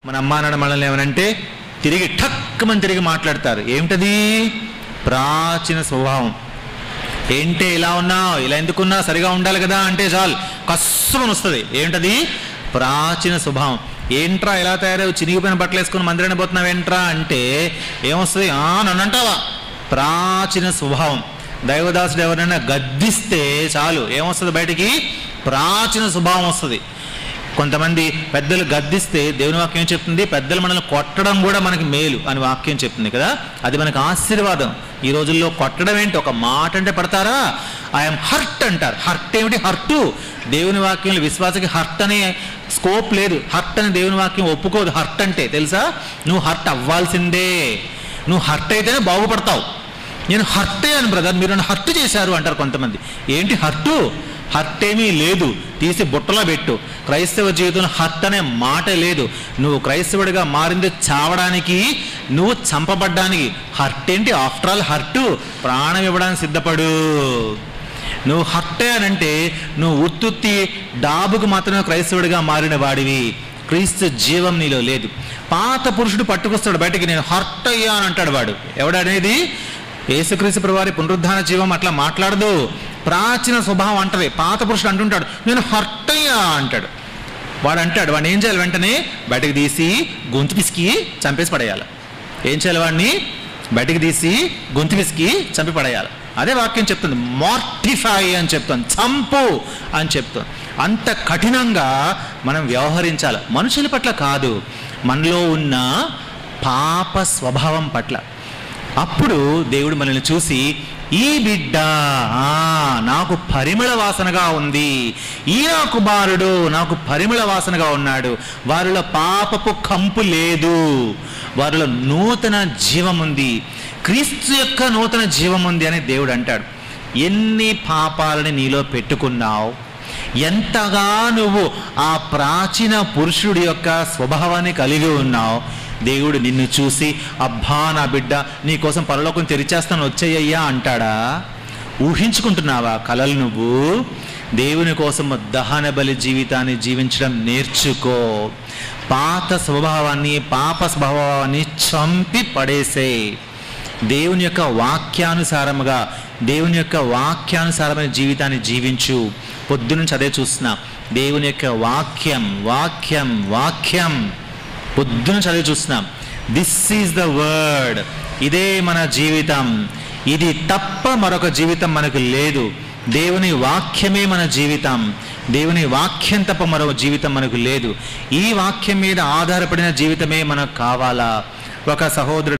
మన అమ్మా నాన్న మనల్ని ఏమనంటే తిరిగి ఠక్కుమని తిరిగి మాట్లాడతారు ఏమిటది ప్రాచీన స్వభావం ఏంటే ఇలా ఉన్నావు ఇలా ఎందుకున్నా సరిగా ఉండాలి కదా అంటే చాలు కష్టమని వస్తుంది ఏంటది ప్రాచీన స్వభావం ఏంట్రా ఎలా తయారవు చినిగిపోయిన బట్టలు వేసుకుని మందిరాన్ని పోతున్నావు ఏంట్రా అంటే ఏమొస్తుంది "ఆ, నన్ను అంటావా ప్రాచీన స్వభావం దైవదాసుడు ఎవరైనా గద్దిస్తే చాలు ఏమొస్తుంది బయటికి ప్రాచీన స్వభావం వస్తుంది కొంతమంది పెద్దలు గద్దిస్తే దేవుని వాక్యం ఏం చెప్తుంది పెద్దలు మనల్ని కొట్టడం కూడా మనకి మేలు అని వాక్యం చెప్తుంది కదా అది మనకు ఆశీర్వాదం ఈ రోజుల్లో కొట్టడం ఏంటి ఒక మాట అంటే పడతారా ఐఎమ్ హర్ట్ అంటారు హర్ట్ ఏమిటి హర్టు దేవుని వాక్యంలో విశ్వాసకి హర్ట్ అనే స్కోప్ లేదు హర్ట్ అని దేవుని వాక్యం ఒప్పుకోదు హర్ట్ అంటే తెలుసా నువ్వు హర్ట్ అవ్వాల్సిందే నువ్వు హర్ట్ అయితేనే బాగుపడతావు నేను హర్ట్ అయ్యాను బ్రదర్ మీరు నన్ను హర్ట్ చేశారు అంటారు కొంతమంది ఏంటి హర్టు హర్ట్ ఏమీ లేదు తీసి బుట్టలో పెట్టు క్రైస్తవ జీవితంలో హర్ట్ అనే మాట లేదు నువ్వు క్రైస్తవుడిగా మారింది చావడానికి నువ్వు చంపబడ్డానికి హర్ట్ ఏంటి ఆఫ్టర్ ఆల్ హర్టు ప్రాణం ఇవ్వడానికి సిద్ధపడు నువ్వు హర్ట్ అయ్యానంటే నువ్వు ఉత్తుత్తి డాబుకు మాత్రమే క్రైస్తవుడిగా మారిన వాడివి క్రీస్తు జీవం నీలో లేదు పాత పురుషుడు పట్టుకొస్తాడు బయటికి నేను హర్ట్ అయ్యాను అంటాడు వాడు ఎవడనేది యేసుక్రీస్తు ప్రభువారి పునరుద్ధాన జీవం అట్లా మాట్లాడదు ప్రాచీన స్వభావం అంటది పాత పురుషుడు అంటుంటాడు నేను హర్ట్ అయ్యా అంటాడు వాడు అంటాడు వాడిని ఏం చేయాలి వెంటనే బయటకు తీసి గొంతు పిసికి చంపేసి పడేయాలి ఏం చేయాలి వాడిని బయటకు తీసి గొంతు పిసికి చంపి పడేయాలి అదే వాక్యం చెప్తుంది మార్టిఫై అని చెప్తుంది చంపు అని చెప్తుంది అంత కఠినంగా మనం వ్యవహరించాలి మనుషుల పట్ల కాదు మనలో ఉన్న పాప స్వభావం పట్ల అప్పుడు దేవుడు మనల్ని చూసి ఈ బిడ్డ ఆ, నాకు పరిమళ వాసనగా ఉంది ఈ నా కుమారుడు నాకు పరిమళ వాసనగా ఉన్నాడు వారిలో పాపపు కంపు లేదు వారిలో నూతన జీవం ఉంది క్రీస్తు యొక్క నూతన జీవం ఉంది అని దేవుడు అంటాడు ఎన్ని పాపాలని నీలో పెట్టుకున్నావు ఎంతగా నువ్వు ఆ ప్రాచీన పురుషుడి యొక్క స్వభావాన్ని కలిగి ఉన్నావు దేవుడు నిన్ను చూసి అబ్బా నా బిడ్డ నీ కోసం పరలోకం తెరిచేస్తాను వచ్చేయ్యా అంటాడా ఊహించుకుంటున్నావా కలలు నువ్వు దేవుని కోసం దహన బలి జీవితాన్ని జీవించడం నేర్చుకో పాత స్వభావాన్ని పాప స్వభావాన్ని చంపి పడేసే దేవుని యొక్క వాక్యానుసారముగా దేవుని యొక్క వాక్యానుసారమైన జీవితాన్ని జీవించు పొద్దునుంచి అదే చూస్తున్నా దేవుని యొక్క వాక్యం వాక్యం వాక్యం పొద్దున చదివి చూస్తున్నాం దిస్ ఈజ్ ద వర్డ్ ఇదే మన జీవితం ఇది తప్ప మరొక జీవితం మనకు లేదు దేవుని వాక్యమే మన జీవితం దేవుని వాక్యం తప్ప మరొక జీవితం మనకు లేదు ఈ వాక్యం మీద ఆధారపడిన జీవితమే మనకు కావాలా ఒక సహోదరుడు